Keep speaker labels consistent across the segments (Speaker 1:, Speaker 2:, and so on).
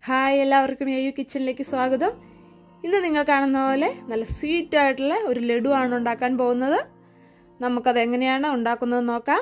Speaker 1: hi എല്ലാവർക്കും A U കിച്ചണിലേക്ക് സ്വാഗതം ഇന്ന് നിങ്ങൾ കാണുന്ന പോലെ നല്ല സ്വീറ്റ് ആയിട്ടുള്ള ഒരു ലഡു ആണ് ഉണ്ടാക്കാൻ പോകുന്നത് നമുക്കത് എങ്ങനെയാണ് ഉണ്ടാക്കുന്നത് നോക്കാം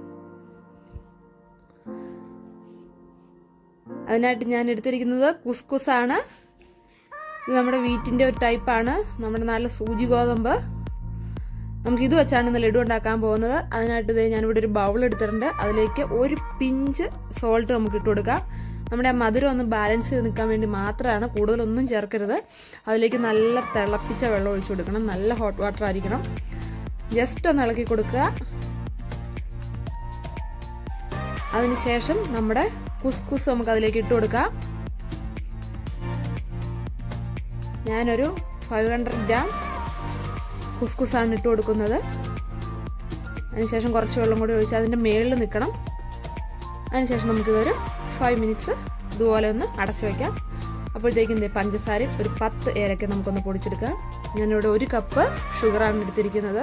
Speaker 1: അതിനായിട്ട് ഞാൻ എടുത്തിരിക്കുന്നത് കുസ്കുസാണ് ഇത് നമ്മുടെ വീറ്റിൻ്റെ ഒരു ടൈപ്പാണ് നമ്മുടെ നല്ല സൂചി ഗോതമ്പ് നമുക്ക് ഇത് വെച്ചാണ് ഇന്ന് ലഡു ഉണ്ടാക്കാൻ പോകുന്നത് അതിനായിട്ട് ഇത് ഞാനിവിടെ ഒരു ബൗൾ എടുത്തിട്ടുണ്ട് അതിലേക്ക് ഒരു പിഞ്ച് സോൾട്ട് നമുക്ക് ഇട്ട് കൊടുക്കാം നമ്മുടെ ആ മധുരം ഒന്ന് ബാലൻസ് ചെയ്ത് നിൽക്കാൻ വേണ്ടി മാത്രമാണ് കൂടുതലൊന്നും ചേർക്കരുത് അതിലേക്ക് നല്ല തിളപ്പിച്ച വെള്ളം ഒഴിച്ചു കൊടുക്കണം നല്ല ഹോട്ട് വാട്ടർ ആയിരിക്കണം ജസ്റ്റ് ഒന്ന് ഇളക്കി കൊടുക്കുക അതിനുശേഷം നമ്മുടെ കുസ്കുസ് നമുക്ക് അതിലേക്ക് ഇട്ട് കൊടുക്കാം ഞാനൊരു ഫൈവ് ഹൺഡ്രഡ് ഗ്രാം കുസ്കുസാണ് ഇട്ട് കൊടുക്കുന്നത് അതിനുശേഷം കുറച്ച് വെള്ളം കൂടി ഒഴിച്ച് അതിൻ്റെ മേളിൽ നിൽക്കണം അതിനുശേഷം നമുക്കിതൊരു ഫൈവ് മിനിറ്റ്സ് ഇതുപോലെ ഒന്ന് അടച്ചു വയ്ക്കാം അപ്പോഴത്തേക്കും ഇതേ പഞ്ചസാരയും ഒരു പത്ത് ഏലക്ക നമുക്കൊന്ന് പൊടിച്ചെടുക്കാം ഞാനിവിടെ ഒരു കപ്പ് ഷുഗറാണ് എടുത്തിരിക്കുന്നത്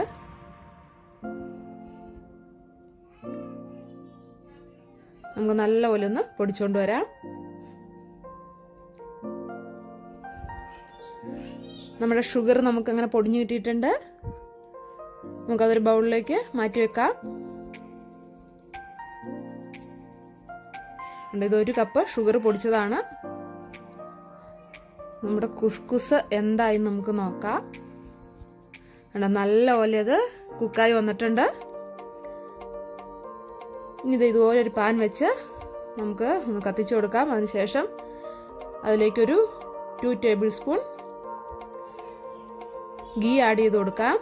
Speaker 1: നമുക്ക് നല്ലപോലെ ഒന്ന് പൊടിച്ചുകൊണ്ട് വരാം നമ്മുടെ ഷുഗർ നമുക്ക് അങ്ങനെ പൊടിഞ്ഞു കിട്ടിയിട്ടുണ്ട് നമുക്കതൊരു ബൗളിലേക്ക് മാറ്റി വെക്കാം ഇതൊരു കപ്പ് ഷുഗർ പൊടിച്ചതാണ് നമ്മുടെ കുസ്കുസ് എന്തായി നമുക്ക് നോക്കാം കണ്ടോ നല്ല പോലെ അത് കുക്കായി വന്നിട്ടുണ്ട് ഇനി ഇത് ഇതുപോലെ ഒരു പാൻ വെച്ച് നമുക്ക് ഒന്ന് കത്തിച്ചു കൊടുക്കാം അതിനുശേഷം അതിലേക്കൊരു two tablespoon ghee add ചെയ്ത് കൊടുക്കാം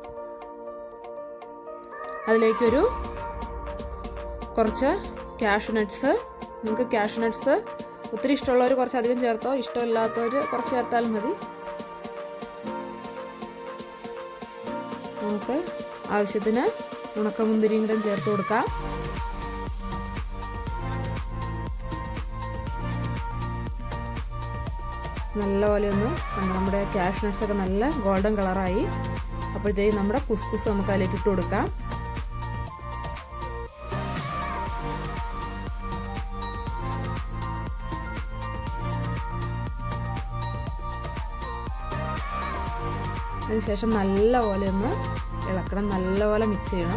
Speaker 1: അതിലേക്കൊരു കുറച്ച് ക്യാഷ് നട്ട്സ് നിങ്ങൾക്ക് ക്യാഷ് നട്ട്സ് ഒത്തിരി ഇഷ്ടമുള്ളവർ കുറച്ച് അധികം ചേർത്തോ ഇഷ്ടമില്ലാത്തവർ കുറച്ച് ചേർത്താലും മതി നമുക്ക് ആവശ്യത്തിന് ഉണക്കമുന്തിരിയും കൂടെ ചേർത്ത് കൊടുക്കാം നല്ലപോലെ ഒന്ന് നമ്മുടെ ക്യാഷ് നട്ട്സ് ഒക്കെ നല്ല ഗോൾഡൻ കളറായി അപ്പോഴത്തേക്കും നമ്മുടെ കുസ്കുസ് നമുക്ക് അതിലേക്ക് ഇട്ട് കൊടുക്കാം അതിനുശേഷം നല്ലപോലെ ഒന്ന് ഇളക്കണം നല്ലപോലെ മിക്സ് ചെയ്യണം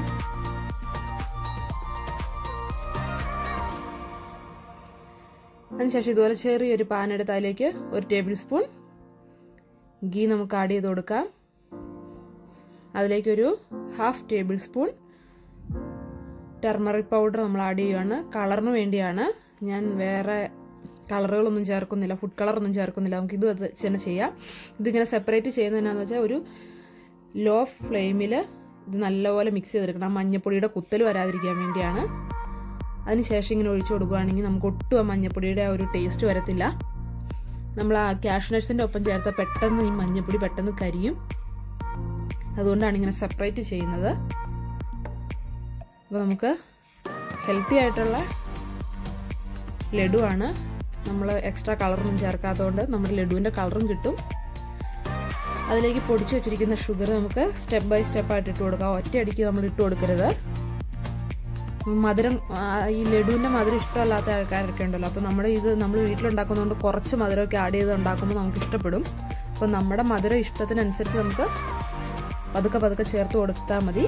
Speaker 1: അതിനുശേഷം ഇതുപോലെ ചെറിയൊരു പാൻ എടുത്ത് അതിലേക്ക് ഒരു ടേബിൾ സ്പൂൺ ഗീ നമുക്ക് ആഡ് ചെയ്ത് കൊടുക്കാം അതിലേക്കൊരു half tablespoon turmeric powder നമ്മൾ ആഡ് ചെയ്യുകയാണ് കളറിന് വേണ്ടിയാണ് ഞാൻ വേറെ കളറുകളൊന്നും ചേർക്കുന്നില്ല ഫുഡ് കളറൊന്നും ചേർക്കുന്നില്ല നമുക്ക് ഇത് തന്നെ ചെയ്യാം ഇതിങ്ങനെ സെപ്പറേറ്റ് ചെയ്യുന്നതിനാന്ന് വെച്ചാൽ ഒരു ലോ ഫ്ലെയിമിൽ ഇത് നല്ലപോലെ മിക്സ് ചെയ്തെടുക്കണം മഞ്ഞപ്പൊടിയുടെ കുത്തൽ വരാതിരിക്കാൻ വേണ്ടിയാണ് അതിനുശേഷം ഇങ്ങനെ ഒഴിച്ചു കൊടുക്കുകയാണെങ്കിൽ നമുക്ക് ഒട്ടും ആ മഞ്ഞപ്പൊടിയുടെ ആ ഒരു ടേസ്റ്റ് വരത്തില്ല നമ്മൾ ആ ക്യാഷ് നട്ട്സിൻ്റെ ഒപ്പം ചേർത്ത പെട്ടെന്ന് ഈ മഞ്ഞപ്പൊടി പെട്ടെന്ന് കരിയും അതുകൊണ്ടാണ് ഇങ്ങനെ സെപ്പറേറ്റ് ചെയ്യുന്നത് അപ്പോൾ നമുക്ക് ഹെൽത്തി ആയിട്ടുള്ള ലഡുവാണ് നമ്മൾ എക്സ്ട്രാ കളറൊന്നും ചേർക്കാത്തതുകൊണ്ട് നമ്മുടെ ലഡുവിൻ്റെ കളറും കിട്ടും അതിലേക്ക് പൊടിച്ചു വെച്ചിരിക്കുന്ന ഷുഗർ നമുക്ക് സ്റ്റെപ്പ് ബൈ സ്റ്റെപ്പ് ആയിട്ട് ഇട്ട് കൊടുക്കാം ഒറ്റയടിക്ക് നമ്മൾ ഇട്ട് കൊടുക്കരുത് മധുരം ഈ ലഡുവിൻ്റെ മധുരം ഇഷ്ടമല്ലാത്ത ആൾക്കാരൊക്കെ ഉണ്ടല്ലോ അപ്പോൾ നമ്മുടെ ഇത് നമ്മൾ വീട്ടിലുണ്ടാക്കുന്നതുകൊണ്ട് കുറച്ച് മധുരമൊക്കെ ആഡ് ചെയ്ത് ഉണ്ടാക്കുമ്പോൾ നമുക്ക് ഇഷ്ടപ്പെടും അപ്പോൾ നമ്മുടെ മധുരം ഇഷ്ടത്തിനനുസരിച്ച് നമുക്ക് പതുക്കെ പതുക്കെ ചേർത്ത് കൊടുത്താൽ മതി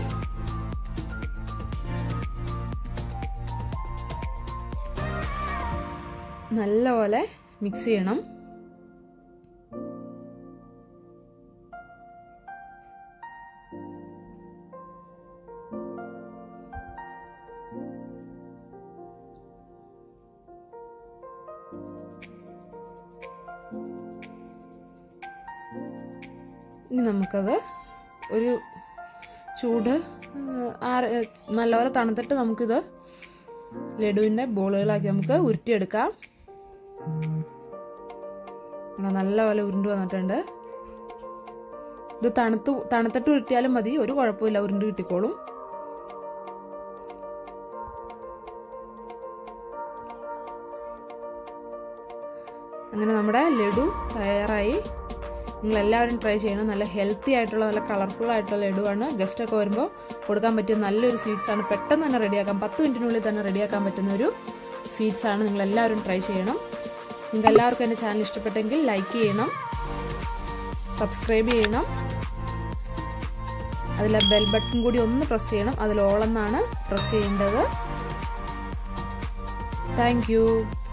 Speaker 1: നല്ലപോലെ മിക്സ് ചെയ്യണം ഇനി നമുക്കത് ഒരു ചൂട് ആറ് നല്ലപോലെ തണുത്തിട്ട് നമുക്കിത് ലഡുവിൻ്റെ ബോളുകളാക്കി നമുക്ക് ഉരുട്ടിയെടുക്കാം നല്ലപോലെ ഉരുണ്ട് വന്നിട്ടുണ്ട് ഇത് തണുത്ത് തണുത്തിട്ട് ഉരുട്ടിയാലും മതി ഒരു കുഴപ്പമില്ല ഉരുണ്ട് കിട്ടിക്കോളും അങ്ങനെ നമ്മുടെ ലഡു തയ്യാറായി നിങ്ങൾ എല്ലാവരും ട്രൈ ചെയ്യണം നല്ല ഹെൽത്തി ആയിട്ടുള്ള നല്ല കളർഫുൾ ആയിട്ടുള്ള ലഡുവാണ് ഗസ്റ്റ് ഒക്കെ വരുമ്പോൾ കൊടുക്കാൻ പറ്റിയ നല്ലൊരു സ്വീറ്റ്സ് ആണ് പെട്ടെന്ന് തന്നെ റെഡിയാക്കാം പത്ത് മിനിറ്റിനുള്ളിൽ തന്നെ റെഡിയാക്കാൻ പറ്റുന്ന ഒരു സ്വീറ്റ്സ് ആണ് നിങ്ങൾ എല്ലാവരും ട്രൈ ചെയ്യണം നിങ്ങൾക്ക് എല്ലാവർക്കും എൻ്റെ ചാനൽ ഇഷ്ടപ്പെട്ടെങ്കിൽ ലൈക്ക് ചെയ്യണം സബ്സ്ക്രൈബ് ചെയ്യണം അതിൽ ബെൽ ബട്ടൺ കൂടി ഒന്ന് പ്രസ് ചെയ്യണം അതിൽ ഓളെന്നാണ് പ്രസ് ചെയ്യേണ്ടത് താങ്ക്